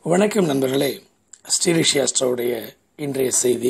வணக்கம் நண்பர்களே ஸ்ரீரிஷி அஸ்ட்ரோவுடைய இன்றைய செய்தி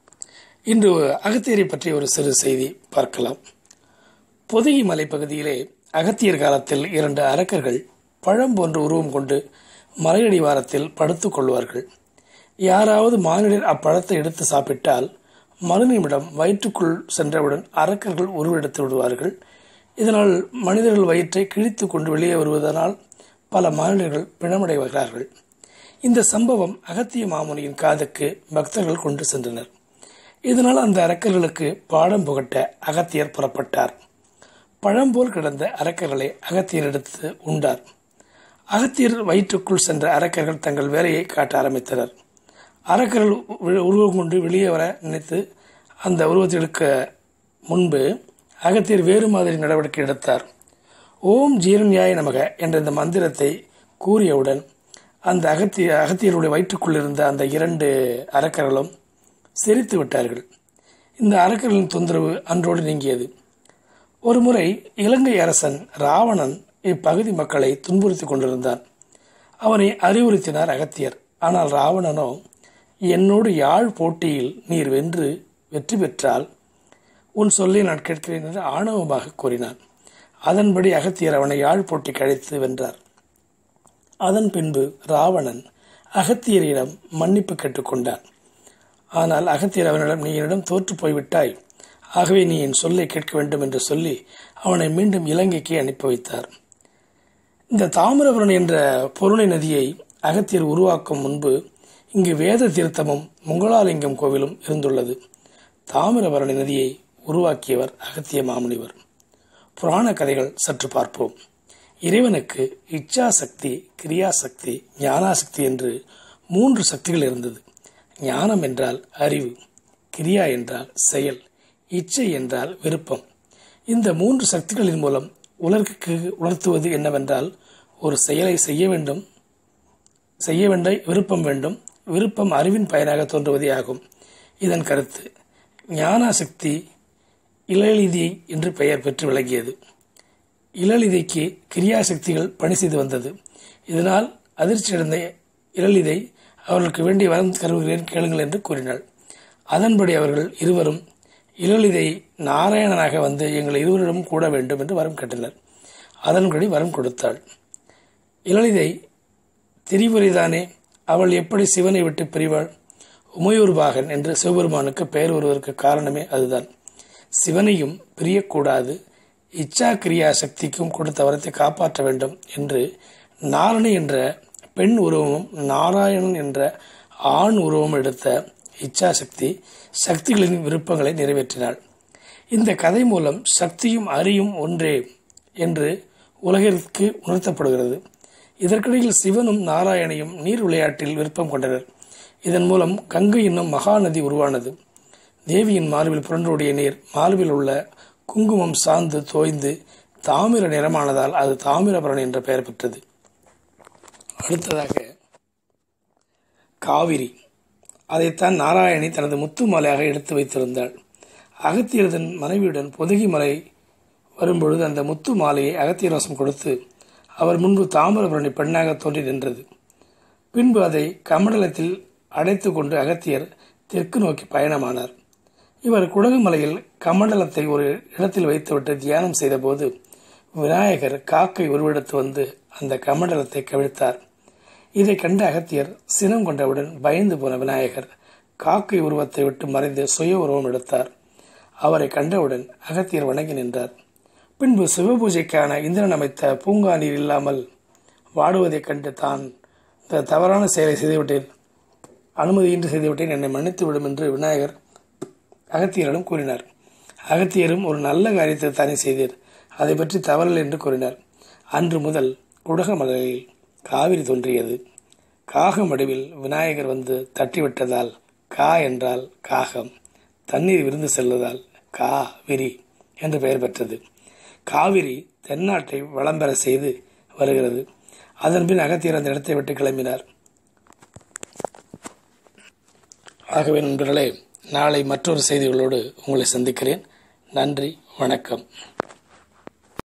இன்று அகத்தியரை பற்றி ஒரு சிறு செய்தி பார்க்கலாம் பொதிகை மலைப்பகுதியிலே அகத்தியர் காலத்தில் இரண்டு அரக்கர்கள் பழம் போன்ற உருவம் கொண்டு மலையடிவாரத்தில் படுத்துக் கொள்வார்கள் யாராவது மானிடர் அப்பழத்தை எடுத்து சாப்பிட்டால் மறுநிமிடம் வயிற்றுக்குள் சென்றவுடன் அரக்கர்கள் உருவெடுத்து விடுவார்கள் இதனால் மனிதர்கள் வயிற்றை கிழித்து கொண்டு வெளியே வருவதனால் பல மானிடர்கள் பிணமடைவார்கள் இந்த சம்பவம் அகத்திய மாமுனியின் காதுக்கு பக்தர்கள் கொண்டு சென்றனர் இதனால் அந்த அரக்கர்களுக்கு பாடம் புகட்ட அகத்தியர் புறப்பட்டார் பழம்போல் கிடந்த அரக்கர்களை அகத்தியர் எடுத்து உண்டார் அகத்தியர் வயிற்றுக்குள் சென்ற அரக்கர்கள் தங்கள் வேலையை காட்ட ஆரம்பித்தனர் அரக்கர்கள் உருவம் கொண்டு வெளியே வர நினைத்து அந்த உருவத்திற்கு முன்பு அகத்தியர் வேறு மாதிரி நடவடிக்கை எடுத்தார் ஓம் ஜீரன்யாய நமக என்ற இந்த மந்திரத்தை கூறியவுடன் அந்த அகத்திய அகத்தியருடைய வயிற்றுக்குள் இருந்த அந்த இரண்டு அரக்கர்களும் சிரித்து விட்டார்கள் இந்த அரக்கர்களின் தொந்தரவு அன்றோடு நீங்கியது ஒருமுறை இலங்கை அரசன் ராவணன் இப்பகுதி மக்களை துன்புறுத்திக் கொண்டிருந்தான் அவனை அறிவுறுத்தினார் அகத்தியர் ஆனால் ராவணனோ என்னோடு யாழ் போட்டியில் நீர் வென்று வெற்றி பெற்றால் உன் சொல்லை நான் கேட்கிறேன் என்று ஆணவமாக கூறினான் அதன்படி அகத்தியர் அவனை யாழ் போட்டிக்கு அழைத்து வென்றார் அதன் பின்பு ராவணன் அகத்தியரிடம் மன்னிப்பு கேட்டுக்கொண்டான் ஆனால் அகத்தியர் அவனிடம் நீ என்னிடம் தோற்று போய்விட்டாய் ஆகவே நீ என் சொல்லை கேட்க வேண்டும் என்று சொல்லி அவனை மீண்டும் இலங்கைக்கு அனுப்பி வைத்தார் இந்த தாமிரபரணி என்ற பொருணை நதியை அகத்தியர் உருவாக்கும் முன்பு இங்கு வேத தீர்த்தமும் முங்களாலிங்கம் கோவிலும் இருந்துள்ளது தாமிரபரணி நதியை உருவாக்கியவர் அகத்திய மாமுனிவர் புராண கதைகள் சற்று பார்ப்போம் இறைவனுக்கு இச்சா சக்தி கிரியாசக்தி ஞானாசக்தி என்று மூன்று சக்திகள் இருந்தது ஞானம் என்றால் அறிவு கிரியா என்றால் செயல் இச்சை என்றால் விருப்பம் இந்த மூன்று சக்திகளின் மூலம் உலகிற்கு உணர்த்துவது என்னவென்றால் ஒரு செயலை செய்ய வேண்டும் செய்ய வேண்ட விருப்பம் வேண்டும் விருப்பம் அறிவின் பயனாக தோன்றுவதே ஆகும் இதன் கருத்து ஞானாசக்தி இளலிதி என்று பெயர் பெற்று விளங்கியது இளலிதைக்கு கிரியாசக்திகள் பணி செய்து வந்தது இதனால் அதிர்ச்சியடைந்த இளலிதை அவர்களுக்கு வேண்டிய வரம் கருவுகிறேன் கேளுங்கள் என்று கூறினாள் அதன்படி அவர்கள் இருவரும் இளலிதை நாராயணனாக வந்து எங்கள் இருவரிடம் கூட வேண்டும் என்று வரம் கேட்டனர் அதன்படி வரம் கொடுத்தாள் இளலிதை திரிபுரிதானே அவள் எப்படி சிவனை விட்டு பிரிவாள் உமையூர் பாகன் என்று சிவபெருமானுக்கு பெயர் வருவதற்கு காரணமே அதுதான் சிவனையும் பிரியக்கூடாது இச்சா கிரியா சக்திக்கும் கொடுத்த வரத்தை காப்பாற்ற வேண்டும் என்று நாரணி என்ற பெண் உருவமும் நாராயணன் என்ற ஆண் உருவம் எடுத்த இச்சா சக்தி சக்திகளின் விருப்பங்களை நிறைவேற்றினாள் இந்த கதை மூலம் சக்தியும் அறியும் ஒன்றே என்று உலகிற்கு உணர்த்தப்படுகிறது இதற்கிடையில் சிவனும் நாராயணையும் நீர் விளையாட்டில் விருப்பம் கொண்டனர் இதன் மூலம் கங்கை என்னும் மகாநதி உருவானது தேவியின் மார்பில் புரண்டோடிய நீர் மார்பில் உள்ள குங்குமம் சார்ந்து தோய்ந்து தாமிர நிறமானதால் அது தாமிரபரணி என்ற பெயர் பெற்றது அடுத்ததாக காவிரி அதைத்தான் நாராயணி தனது முத்து மாலையாக எடுத்து வைத்திருந்தாள் அகத்தியர் தன் மனைவியுடன் பொதுகி மலை வரும்பொழுது அந்த முத்து மாலையை அகத்தியரசம் கொடுத்து அவர் முன்பு தாமிரபரணி பெண்ணாக தோன்றி நின்றது பின்பு அதை கமண்டலத்தில் அடைத்து கொண்டு அகத்தியர் தெற்கு நோக்கி பயணமானார் இவர் குடகுமலையில் கமண்டலத்தை ஒரு இடத்தில் வைத்துவிட்டு தியானம் செய்தபோது விநாயகர் காக்கை உருவெடுத்து வந்து அந்த கமண்டலத்தை கவிழ்த்தார் இதை கண்ட அகத்தியர் சினம் கொண்டவுடன் பயந்து போன விநாயகர் காக்கை உருவத்தை விட்டு மறைந்து சுய உருவம் எடுத்தார் அவரை கண்டவுடன் அகத்தியர் வணங்கி நின்றார் பின்பு சிவபூஜைக்கான இந்திரன் அமைத்த பூங்கா நீர் இல்லாமல் வாடுவதைக் கண்டு தான் இந்த தவறான செயலை செய்துவிட்டேன் அனுமதியின்றி செய்துவிட்டேன் என்னை மன்னித்து விடும் என்று விநாயகர் அகத்தியரிடம் கூறினார் அகத்தியரும் ஒரு நல்ல காரியத்தை தானே செய்தீர் அதை பற்றி தவறல் என்று கூறினார் அன்று முதல் குடகமலையில் காவிரி தோன்றியது காகம் வடிவில் விநாயகர் வந்து தட்டிவிட்டதால் கா என்றால் காகம் தண்ணீர் விருந்து செல்வதால் கா விரி என்று பெயர் பெற்றது காவிரி தென்னாட்டை வளம் பெற செய்து வருகிறது அதன்பின் அகத்தியர் அந்த இடத்தை விட்டு கிளம்பினார் ஆகவே நண்பர்களே நாளை மற்றொரு செய்திகளோடு உங்களை சந்திக்கிறேன் நன்றி வணக்கம்